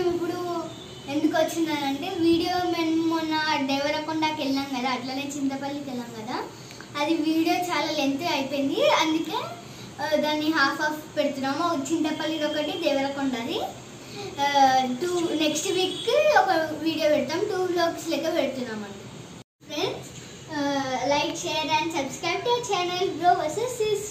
మేము ఇప్పుడు ఎందుకు వచ్చిందనంటే వీడియో మేము మొన్న దేవరకొండకి వెళ్ళాం కదా అట్లనే చింతపల్లికి వెళ్ళాం కదా అది వీడియో చాలా లెంత్ అయిపోయింది అందుకే ఆ, దాన్ని హాఫ్ ఆఫ్ పెడుతున్నాము చింతపల్లిది ఒకటి దేవరకొండది టూ నెక్స్ట్ వీక్ ఒక వీడియో పెడతాం టూ వ్లాగ్స్ లెక్క పెడుతున్నామండి friends like share and subscribe to channel bro versus sis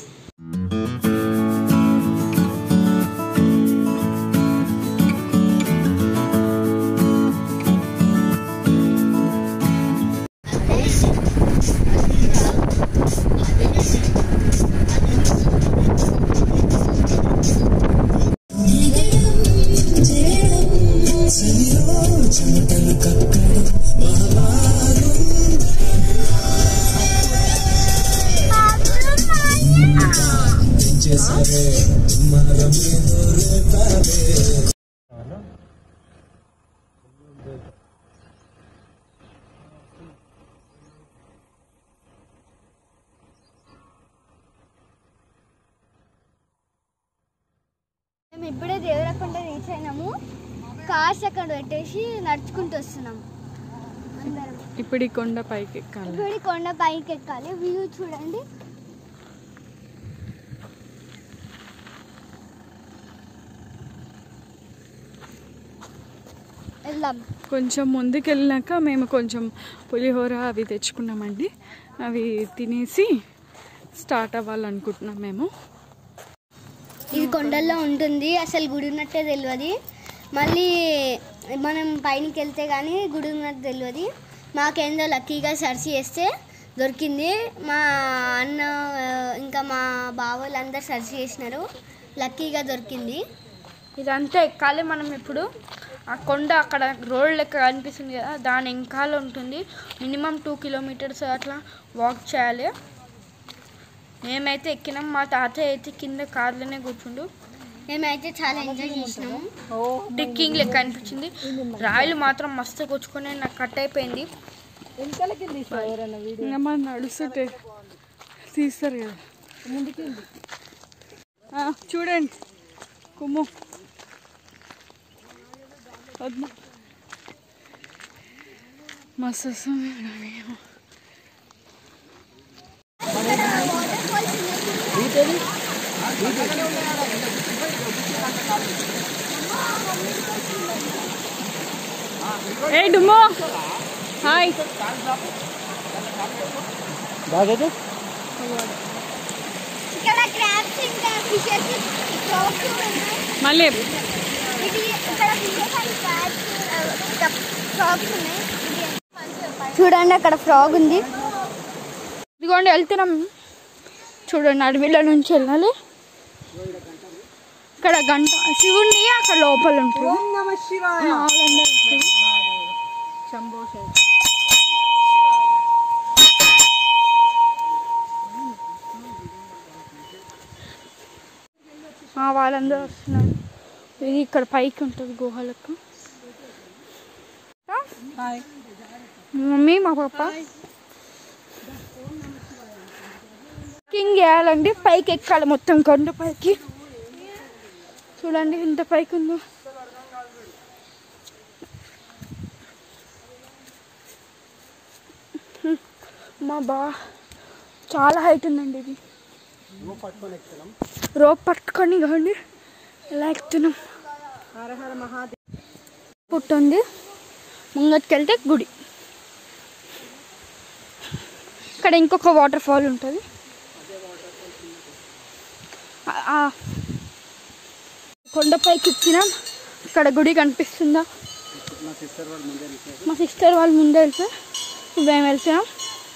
మేము ఇప్పుడే దేవరకొండ రీచ్ అయినాము కార్స్ అక్కడ పెట్టేసి నడుచుకుంటూ వస్తున్నాము అందరం ఇప్పుడు ఈ కొండ పైకి ఎక్కాలి ఇప్పుడు ఈ కొండ పైకి ఎక్కాలి వ్యూ చూడండి వెళ్దాం కొంచెం ముందుకు వెళ్ళినాక మేము కొంచెం పులిహోర అవి తెచ్చుకున్నామండి అవి తినేసి స్టార్ట్ అవ్వాలనుకుంటున్నాం మేము ఇది కొండల్లో ఉంటుంది అసలు గుడి ఉన్నట్టే తెలియదు మళ్ళీ మనం పైనకి వెళ్తే కానీ గుడి ఉన్నట్టు తెలియదు మాకేందో లక్కీగా సెర్చ్ చేస్తే దొరికింది మా అన్న ఆ, ఇంకా మా బావ వాళ్ళందరూ సెర్చ్ చేసినారు లక్కీగా దొరికింది ఇదంతా ఎక్కాలి మనం ఇప్పుడు ఆ కొండ అక్కడ రోడ్ లెక్క కనిపిస్తుంది కదా దాని వెనకాల ఉంటుంది మినిమం టూ కిలోమీటర్స్ అట్లా వాక్ చేయాలి మేమైతే ఎక్కినాం మా తాతయ్య అయితే కింద కార్లోనే కూర్చుండు మేమైతే చాలా ఎంజాయ్ చేసినాము ట్రెక్కింగ్ లెక్క అనిపించింది రాయలు మాత్రం మస్తు కూర్చుకొని నాకు కట్ అయిపోయింది ఇంకా మనం నడుస్తుంటే తీస్తారు కదా ఆ, చూడండి కుమ్ము వద్దు మస్తు వస్తుంది మేము ఏ డుమ్మో హాయ్ ఇక్కడ క్రాబ్స్ ఇంకా ఫిషెస్ ఫ్రాగ్స్ ఉన్నాయి మళ్ళీ ఇది ఇక్కడ ఫిషెస్ అండ్ క్రాబ్స్ ఫ్రాగ్స్ ఉన్నాయి చూడండి అక్కడ ఫ్రాగ్ ఉంది ఇదిగోండి వెళ్తున్నాం చూడండి అడవిలో నుంచి వెళ్ళాలి ఇక్కడ గంట శివుని అక్కడ లోపల ఉంటుంది నాలందరూ వస్తుంది. మా వాళ్ళందరూ వస్తున్నారు ఇది ఇక్కడ పైకి ఉంటుంది గుహలకు హాయ్ మా మమ్మీ మా పాప కింగ్ చేయాలండి పైకి ఎక్కాలి మొత్తం కొండ పైకి చూడండి ఎంత పైకి ఉందో మా బా చాలా హైట్ ఉందండి ఇది రోప్ పట్టుకొని కాండి ఎలా ఎక్కుతున్నాం పుట్టుంది ముంగట్కెళ్తే గుడి ఇక్కడ ఇంకొక వాటర్ ఫాల్ ఉంటుంది ఆ- ఆ కొండపైకి ఎక్కినాం ఇక్కడ గుడి కనిపిస్తుందా మా సిస్టర్ వాళ్ళు ముందే వెళ్తే మేము వెళ్తున్నాం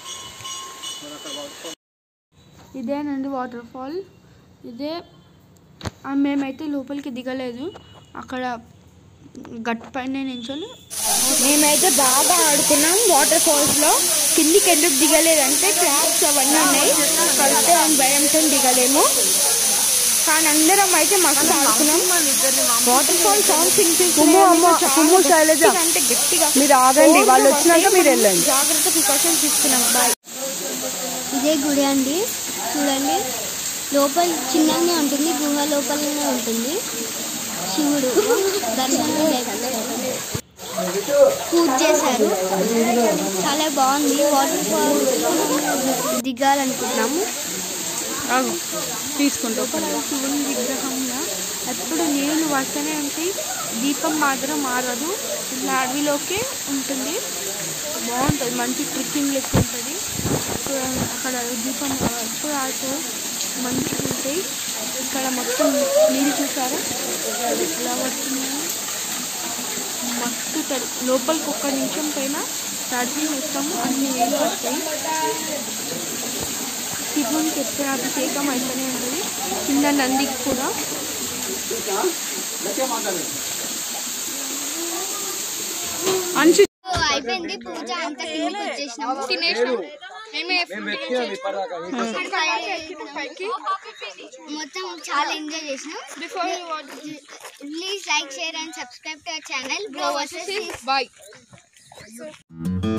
ఇదేనండి వాటర్ ఫాల్ ఇదే ఆ, మేమైతే లోపలికి దిగలేదు అక్కడ గట్ పైన నించొని మేమైతే బాగా ఆడుకున్నాం వాటర్ ఫాల్స్ లో కిందికి ఎందుకు దిగలేదంటే క్రాప్స్ అవన్నీ ఉన్నాయి కలిస్తే అని భయంతో దిగలేము కానీ అందరం అయితే మస్తు ఆడుకున్నాం వాటర్ ఫాల్ సౌండ్స్ అంటే గట్టిగా మీరు ఆగండి వాళ్ళు వచ్చినాక మీరు వెళ్ళండి జాగ్రత్త ప్రికాషన్స్ తీసుకున్నాం బాయ్ ఇదే గుడి అండి చూడండి లోపల చిన్నగానే ఉంటుంది గుహ లోపలనే ఉంటుంది శివుడు దర్శనం పూజ చేశారు చాలా బాగుంది వాటర్ ఫాల్ దిగాలనుకుంటున్నాము ఆగు తీసుకుంటా ఒక లోపల శివుని విగ్రహంగా ఎప్పుడు నీళ్లు వస్తూనే ఉంటాయి దీపం మాత్రం మారదు ఇలా అడవిలోకే ఉంటుంది బాగుంటుంది మంచి ట్రిక్కింగ్ లెక్క ఉంటుంది చూడండి అక్కడ దీపం ఎప్పుడు ఆడుతూ మంచిగా ఉంటాయి ఇక్కడ మొత్తం నీళ్ళు చూసారా ఎలా వస్తున్నాయో మస్తు తడి లోపలికి ఒక్క నిమిషం పైన తడిపి మొత్తము అన్ని నీళ్ళు వస్తాయి శివునికి ఎప్పుడు అభిషేకం అయితేనే ఉంటుంది కింద నందికి కూడా అంచు అయిపోయింది పూజ అంతా కిందకి వచ్చేసినాము తినేసినాము మొత్తం చాలా ఎంజాయ్ చేసినాం please like share and subscribe to our channel bro versus bye